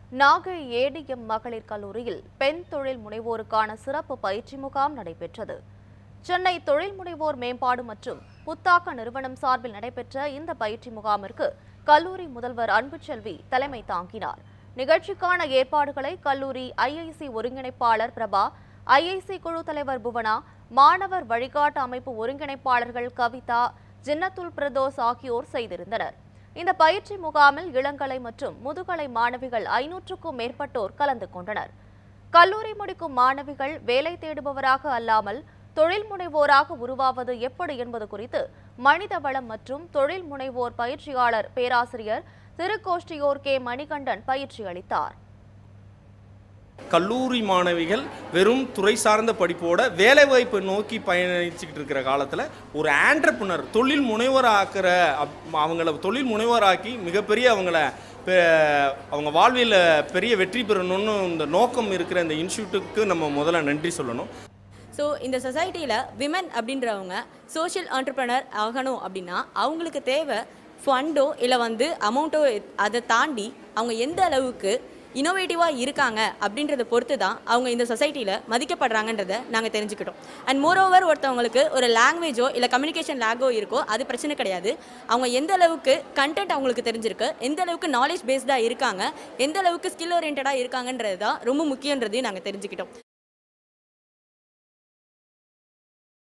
Nagai ATM மகளிர் கல்லூரியில் பெண் தொழில் முனைவோருக்கான சிறப்பு பயிற்சி முகாம் நடைபெற்றது சென்னை தொழில் முனைவோர் மேம்பாடு மற்றும் புத்தாக்க நிறுவனம் சார்பில் நடைபெற்ற இந்த பயிற்சி முகாமிற்கு கல்லூரி முதல்வர் அன்புச்செல்வி தலைமை தாங்கினார் நிகழ்ச்சிக்கான ஏற்பாடுகளை கல்லூரி ஐஐசி ஒருங்கிணைப்பாளர் பிரபா ஐஐசி குழு தலைவர் புவனா மாணவர் வழிகாட்டு அமைப்பு ஒருங்கிணைப்பாளர்கள் கவிதா ஜின்னத்துல் பிரதோஸ் ஆகியோர் செய்திருந்தனர் இந்த பயிற்சி முகாமில் இளங்கலை மற்றும் முதுகலை மாணவிகள் ஐநூற்றுக்கும் மேற்பட்டோர் கலந்து கொண்டனர் கல்லூரி முடிக்கும் மாணவிகள் வேலை தேடுபவராக அல்லாமல் தொழில் முனைவோராக உருவாவது எப்படி என்பது குறித்து மனித வளம் மற்றும் தொழில் முனைவோர் பயிற்சியாளர் பேராசிரியர் திருக்கோஷ்டியோர் கே மணிகண்டன் பயிற்சி அளித்தார் கல்லூரி மாணவிகள் வெறும் துறை சார்ந்த படிப்போட வேலைவாய்ப்பை நோக்கி பயணிச்சுக்கிட்டு இருக்கிற காலத்தில் ஒரு ஆண்டர்பனர் தொழில் முனைவர் ஆக்கிற அப்- அவங்கள தொழில் முனைவராக்கி மிகப்பெரிய அவங்கள பெ- அவங்க வாழ்வில் பெரிய வெற்றி பெறணும்னு இந்த நோக்கம் இருக்கிற இந்த இன்ஸ்டியூட்டுக்கு நம்ம முதல்ல நன்றி சொல்லணும் ஸோ இந்த சொசைட்டியில் விமன் அப்படின்றவங்க சோஷியல் entrepreneur ஆகணும் அப்படின்னா அவங்களுக்கு தேவை ஃபண்டோ இல்லை வந்து அமௌண்ட்டோ அதை தாண்டி அவங்க எந்த அளவுக்கு இனோவேட்டிவாக இருக்காங்க அப்படின்றத பொறுத்து தான் அவங்க இந்த சொசைட்டியில் மதிக்கப்படுறாங்கன்றதை நாங்கள் தெரிஞ்சுக்கிட்டோம் அண்ட் மோரோவர் ஒருத்தவங்களுக்கு ஒரு லாங்குவேஜோ இல்லை கம்யூனிகேஷன் லேகோ இருக்கோ அது பிரச்சனை கிடையாது அவங்க எந்த அளவுக்கு கண்டென்ட் அவங்களுக்கு தெரிஞ்சிருக்கு எந்த அளவுக்கு நாலேஜ் பேஸ்டாக இருக்காங்க எந்த அளவுக்கு ஸ்கில் ஓரியன்டாக இருக்காங்கன்றது தான் ரொம்ப முக்கியன்றதையும் நாங்கள் தெரிஞ்சுக்கிட்டோம்